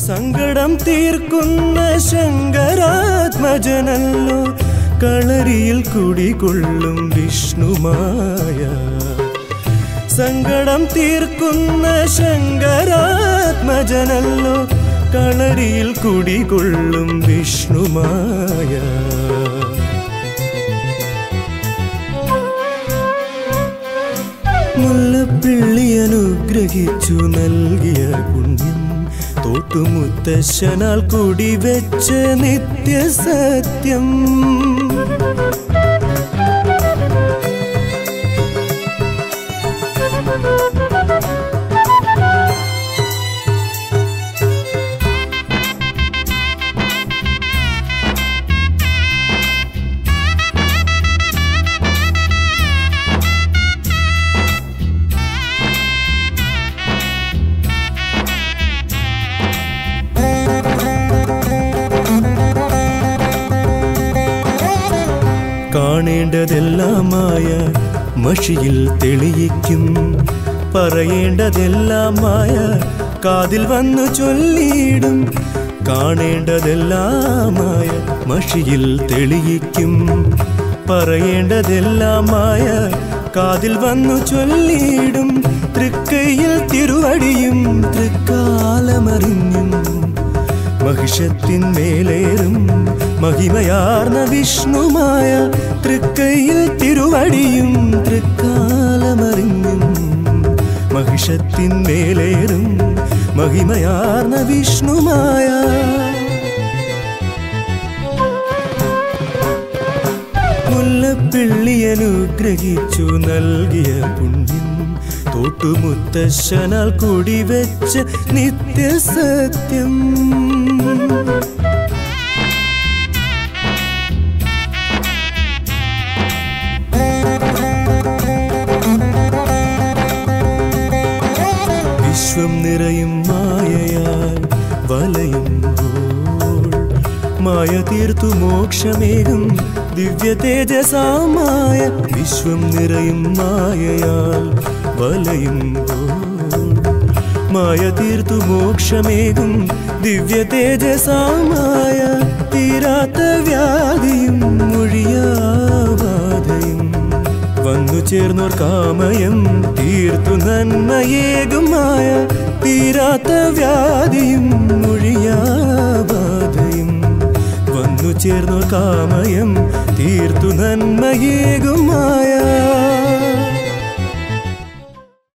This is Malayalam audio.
സങ്കടം തീർക്കുന്ന ശങ്കരാത്മജനല്ലോ കളരിയിൽ കുടികൊള്ളും വിഷ്ണുമായ സങ്കടം തീർക്കുന്ന ശങ്കരാത്മജനല്ലോ കളരിയിൽ കുടികൊള്ളും വിഷ്ണുമായ മുല്ലപ്പിള്ളി അനുഗ്രഹിച്ചു നൽകിയ പുണ്യം തോട്ടുമുത്തശ്ശനാൽ കുടിവെച്ച നിത്യസത്യം കാണേണ്ടതെല്ലാമായ മഷിയിൽ തെളിയിക്കും പറയേണ്ടതെല്ലാമായ കാതിൽ വന്നു ചൊല്ലിയിടും കാണേണ്ടതെല്ലാമായ മഷിയിൽ തെളിയിക്കും പറയേണ്ടതെല്ലാമായ കാതിൽ വന്നു ചൊല്ലിയിടും തൃക്കൈയിൽ തിരുവടിയും തൃക്കാലമറിഞ്ഞും മഹിഷത്തിന്മേലേറും മഹിമയാർന്ന വിഷ്ണുമായ തൃക്കൈയിൽ തിരുവടിയും തൃക്കാലമറിഞ്ഞും മഹിഷത്തിന്മേലേറും മഹിമയാർന്ന വിഷ്ണുമായ മുല്ലപ്പിള്ളി അനുഗ്രഹിച്ചു നൽകിയ പുണ്യം തോട്ടുമുത്തശ്ശനാൽ കുടിവെച്ച നിത്യസത്യം വിശ്വം നിറയും മായയാൽ വലയുമ്പോൾ മായ തീർത്തു മോക്ഷമേകും ദിവ്യ തേജസാമായ വിശ്വം നിറയും മായയാൽ വലയുമ്പോൾ മായ തീർത്തു മോക്ഷമേകും ദിവ്യ തേജസാമായ തീരാത്ത വ്യാധിയും മൊഴിയാവാതയും വന്നു ചേർന്നോർ കാമയം തീർത്തു നന്മയേകുമായ തീരാത്ത വ്യാധിയും മൊഴിയാബാധയും വന്നു ചേർന്നോർ കാമയം തീർത്തു നന്മയേകുമായ